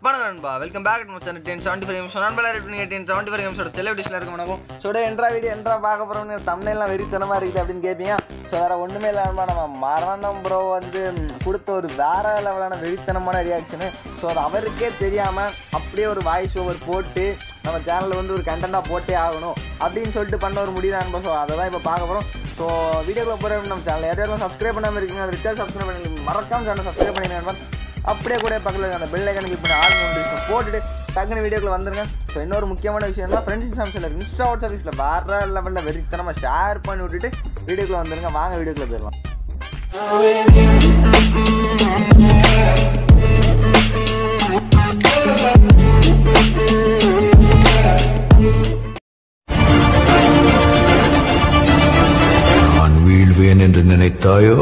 வணக்கம் நண்பா welcome back to channel ten seventy five நிமிஷம் நண்பா பண்ணி டென் செவன்டி ஃபைவ் நிமிஷம் செலிபிரிட்டிஸ்ல இருக்க வணக்கம் ஸோ என்ட்ரா வீடியோ என்ட்ரா பார்க்க போகிறோம் தமிழ்லாம் வெறித்தனமாக இருக்குது அப்படின்னு கேட்பீங்க ஸோ வேறு ஒன்றுமே இல்லை நண்பா நம்ம மரணம் ப்ரோ வந்து ம், கொடுத்த ஒரு வேற லெவலான வெறித்தனமான ரியாக்ஷனு ஸோ அது அவருக்கே தெரியாமல் அப்படியே ஒரு வாய்ஸ் ஓவர் போட்டு நம்ம சேனலில் வந்து ஒரு கண்டென்ட்டாக போட்டே ஆகணும் அப்படின்னு சொல்லிட்டு பண்ண ஒரு முடிவு தான் ஸோ அதை தான் இப்போ பார்க்க போகிறோம் ஸோ வீடியோக்குள்ள போகிற நம்ம சேனல் யாரும் சப்ஸ்கிரைப் பண்ணாமல் இருக்கீங்க அது ரிட்டர்ன் சப்ஸ்கிரைப் பண்ணி மறக்காம சேனல் சப்ஸ்கிரைப் பண்ணி நண்பன் அப்படியே கூட பக்கத்தில் இருக்க அந்த பெல் ஐக்கன் கிளிக் பண்ணி ஆல் நோட்டிஃபிகேஷன் போட்டுட்டு டக்குனு வீடியோக்குள்ள வந்துருங்க ஸோ இன்னொரு முக்கியமான விஷயம் தான் ஃப்ரெண்ட்ஸ் ஃபேமிலியில் இன்ஸ்டா வாட்ஸ்அப் சர்வீஸில் வேற லெவலில் வெறித்தனமாக ஷேர் பண்ணி விட்டுட்டு வீடியோக்குள்ள வந்துருங்க வாங்க வீடியோக்குள்ள போயிடலாம் நான் வீழ்வேன் என்று நினைத்தாயோ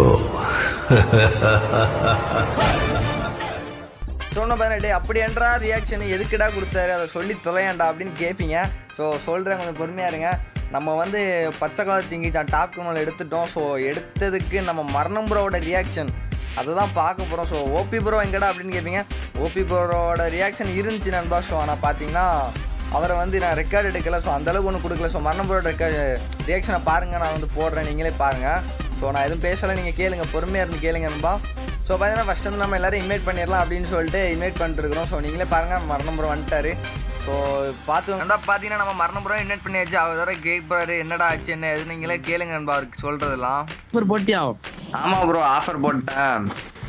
சொன்ன பதினெட்டு அப்படி என்றா ரியாக்ஷன் எதுக்குடா கொடுத்தாரு அதை சொல்லி தொலையாண்டா அப்படின்னு கேட்பீங்க ஸோ சொல்கிறேன் கொஞ்சம் பொறுமையாக இருங்க நம்ம வந்து பச்சை கலர் சிங்கி தான் டாப் கமல் எடுத்துட்டோம் ஸோ எடுத்ததுக்கு நம்ம மரணம் ப்ரோவோட ரியாக்ஷன் அதை தான் பார்க்க போகிறோம் ஸோ ஓபி ப்ரோ எங்கடா அப்படின்னு கேட்பீங்க ஓபி ப்ரோவோட ரியாக்ஷன் இருந்துச்சு நண்பா ஸோ ஆனால் பார்த்தீங்கன்னா அவரை வந்து நான் ரெக்கார்ட் எடுக்கல ஸோ அந்தளவுக்கு ஒன்றும் கொடுக்கல ஸோ மரணம் ப்ரோட ரெக்கார்டு ரியாக்ஷனை பாருங்கள் நான் வந்து போடுறேன் நீங்களே பாருங்கள் ஸோ நான் எதுவும் பேசலை நீங்கள் கேளுங்க பொறுமையாக இருந்து கேளுங்க நண்பா ஸோ பார்த்தீங்கன்னா ஃபஸ்ட் வந்து நம்ம எல்லாரும் இன்வைட் பண்ணிடலாம் அப்படின்னு சொல்லிட்டு இன்வைட் பண்ணிட்டுருக்கோம் ஸோ நீங்களே பாருங்கள் மரணம் ப்ரோ வந்துட்டாரு ஸோ பார்த்து நண்பா பார்த்தீங்கன்னா நம்ம மரணம் ப்ரோ இன்வைட் பண்ணியாச்சு அவர் வர கேட்பாரு என்னடா ஆச்சு என்ன எது நீங்களே கேளுங்க நண்பா அவருக்கு சொல்கிறதெல்லாம் ஒரு போட்டியா ஆமாம் ப்ரோ ஆஃபர் போட்டேன்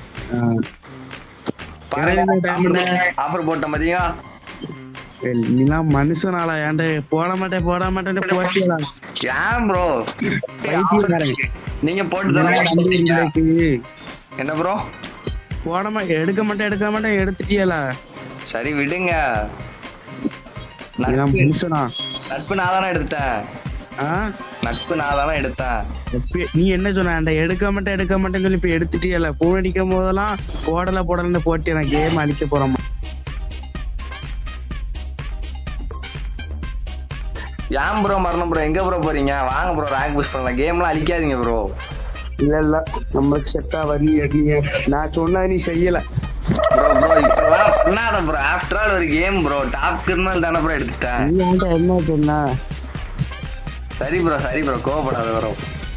ஆஃபர் போட்டேன் பார்த்தீங்களா நீலாம் மனுஷனால ஏன்டா போட மாட்டேன் போட மாட்டேன் போட்டியா ஏன் ப்ரோ பைத்தியக்காரன். நீங்க போட்டு இதெல்லாம் தானே நம்பி இருந்தாக்கு. என்ன ப்ரோ போட மாட்டேன் எடுக்க மாட்டேன் எடுக்க மாட்டேன் எடுத்துட்டியல சரி விடுங்க நீலாம் நட்பு மனுஷனா நட்பு நான் தானே எடுத்தேன் ஆ? நட்பு நான் தானே எடுத்தேன் எப்ப- நீ என்ன சொன்ன ஏன்டா எடுக்க மாட்டேன் எடுக்க மாட்டேன்னு சொல்லி இப்ப எடுத்துட்டியல போன் அடிக்கும் போதெல்லாம் போடல போடலன்னு போட்டி நான் கேம் அழிக்க போறேன் ஏன் ப்ரோ மரணம் ப்ரோ எங்க ப்ரோ போறீங்க வாங்க ப்ரோ ரேங்க் புஷ் பண்ணலாம் கேம்லாம் அழிக்காதீங்க ப்ரோ இல்ல இல்ல நம்மளுக்கு செட்டா வரீ நான் சொன்னா நீ செய்யல ப்ரோ ப்ரோ இப்பெல்லாம் பண்ணாத ப்ரோ ஆஃப்டர் ஆல் ஒரு கேம் ப்ரோ டாப் கிரிமினல் தானே ப்ரோ எடுத்துட்டேன் நீ ஏன்டா என்ன சொன்ன சரி ப்ரோ சரி ப்ரோ கோவப்படாத ப்ரோ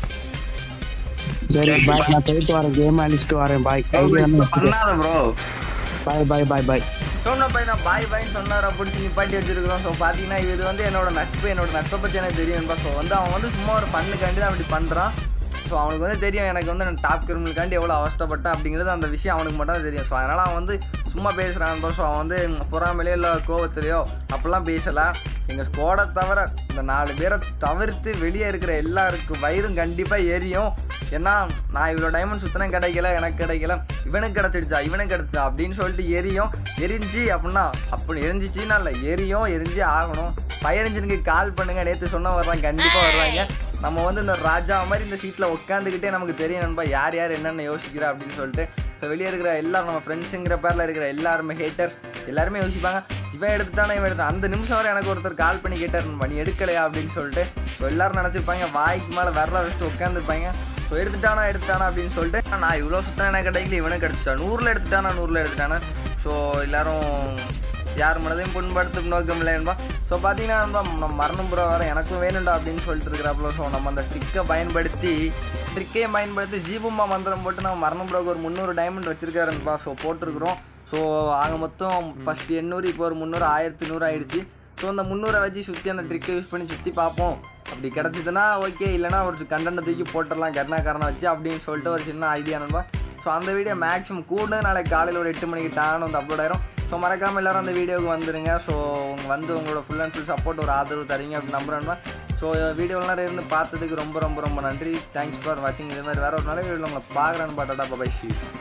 சரி பாய் நான் போயிட்டு வரேன் கேம் அழிச்சிட்டு வரேன் பாய் பண்ணாத ப்ரோ பாய் பாய் பாய் பாய் சொன்ன பையன் பாய் பாய்னு சொன்னார பிடிச்சி நிப்பாட்டி வச்சிருக்கிறோம் ஸோ பார்த்தீங்கன்னா இது வந்து என்னோட நட்பு என்னோட நட்பை பற்றி எனக்கு தெரியும்பா ஸோ வந்து அவன் வந்து சும்மா ஒரு பண்ணுக்காண்டி தான் அப்படி பண்ணுறான் ஸோ அவனுக்கு வந்து தெரியும் எனக்கு வந்து நான் டாப் கிரிமினலுக்காண்டி எவ்வளோ அவஸ்தைப்பட்டேன் அப்படிங்கிறது அந்த விஷயம் அவனுக்கு மட்டும் தான் தெரியும் ஸோ அதனால் அவன் வந்து சும்மா பேசுகிறான் ஸோ அவன் வந்து பொறாமலையோ இல்லை கோவத்திலையோ அப்படிலாம் பேசலை எங்கள் ஸ்கோடை தவிர இந்த நாலு பேரை தவிர்த்து வெளியே இருக்கிற எல்லாருக்கும் வயிறும் கண்டிப்பாக எரியும் ஏன்னா நான் இவ்வளோ டைமண்ட் சுத்தினேன் கிடைக்கல எனக்கு கிடைக்கல இவனுக்கு கிடச்சிடுச்சா இவனுக்கு கிடச்சா அப்படின்னு சொல்லிட்டு எரியும் எரிஞ்சு அப்படின்னா அப்படி எரிஞ்சிச்சின்னா இல்லை எரியும் எரிஞ்சு ஆகணும் ஃபயர் இன்ஜினுக்கு கால் பண்ணுங்க நேற்று சொன்ன வர்றாங்க கண்டிப்பாக வருவாங்க நம்ம வந்து இந்த ராஜா மாதிரி இந்த சீட்டில் உட்காந்துக்கிட்டே நமக்கு தெரியும் நண்பா யார் யார் என்னென்ன யோசிக்கிறா அப்படின்னு சொல்லிட்டு ஸோ வெளியே இருக்கிற எல்லாரும் நம்ம ஃப்ரெண்ட்ஸுங்கிற பேரில் இருக்கிற எல்லாருமே ஹேட்டர்ஸ் எல்லாருமே யோசிப்பாங்க இவன் எடுத்துட்டானா இவன் எடுத்தான் அந்த நிமிஷம் வரை எனக்கு ஒருத்தர் கால் பண்ணி கேட்டார் நண்பா, நீ எடுக்கலையா அப்படின்னு சொல்லிட்டு ஸோ எல்லாரும் நினச்சிருப்பாங்க வாய்க்கு மேலே விரல வச்சுட்டு உட்காந்துருப்பாங்க ஸோ எடுத்துட்டானா எடுத்துட்டானா அப்படின்னு சொல்லிட்டு நான் இவ்வளோ சுத்தம் எனக்கு கிடைக்கல இவனுக்கு கிடைச்சிட்டா நூறில் எடுத்துட்டானா நூறில் எடுத்துட்டானா ஸோ எல்லாரும் யார் மனதையும் புண்படுத்தும் நோக்கம் இல்லை என்பா ஸோ பார்த்தீங்கன்னா நண்பா, நம்ம மரணம் புற வர எனக்கும் வேணும்டா அப்படின்னு சொல்லிட்டு இருக்கிறாப்புல ஸோ நம்ம அந்த ட்ரிக்கை பயன்படுத்தி ட்ரிக்கையும் பயன்படுத்தி ஜீபுமா மந்திரம் போட்டு நம்ம மரணம் புறக்கு ஒரு முந்நூறு டைமண்ட் வச்சிருக்காருப்பா ஸோ போட்டிருக்கிறோம் ஸோ ஆக மொத்தம் ஃபஸ்ட் எண்ணூறு இப்போ ஒரு முந்நூறு ஆயிரத்தி நூறு ஆயிடுச்சு ஸோ அந்த முந்நூறை வச்சு சுற்றி அந்த ட்ரிக்கை யூஸ் பண்ணி சுற்றி பார்ப்போம் அப்படி கிடச்சிதுன்னா ஓகே இல்லைனா ஒரு கண்டனை தூக்கி போட்டுடலாம் கருணாக்காரனை வச்சு அப்படின்னு சொல்லிட்டு ஒரு சின்ன ஐடியா நண்பா ஸோ அந்த வீடியோ மேக்ஸிமம் கூட நாளைக்கு காலையில் ஒரு எட்டு மணிக்கு டான் வந்து அப்லோட் ஆயிரும் ஸோ மறக்காமல் எல்லாரும் அந்த வீடியோவுக்கு வந்துருங்க ஸோ உங்க வந்து உங்களோட ஃபுல் அண்ட் ஃபுல் சப்போர்ட் ஒரு ஆதரவு தரீங்க அப்படின்னு நம்புறேன் ஸோ வீடியோலாம் இருந்து பார்த்ததுக்கு ரொம்ப ரொம்ப ரொம்ப நன்றி தேங்க்ஸ் ஃபார் வாட்சிங் இது மாதிரி வேற ஒரு நல்ல வீடியோ உங்களை பார்க்குறேன்னு பாட்டாடா பபாய் ஷீ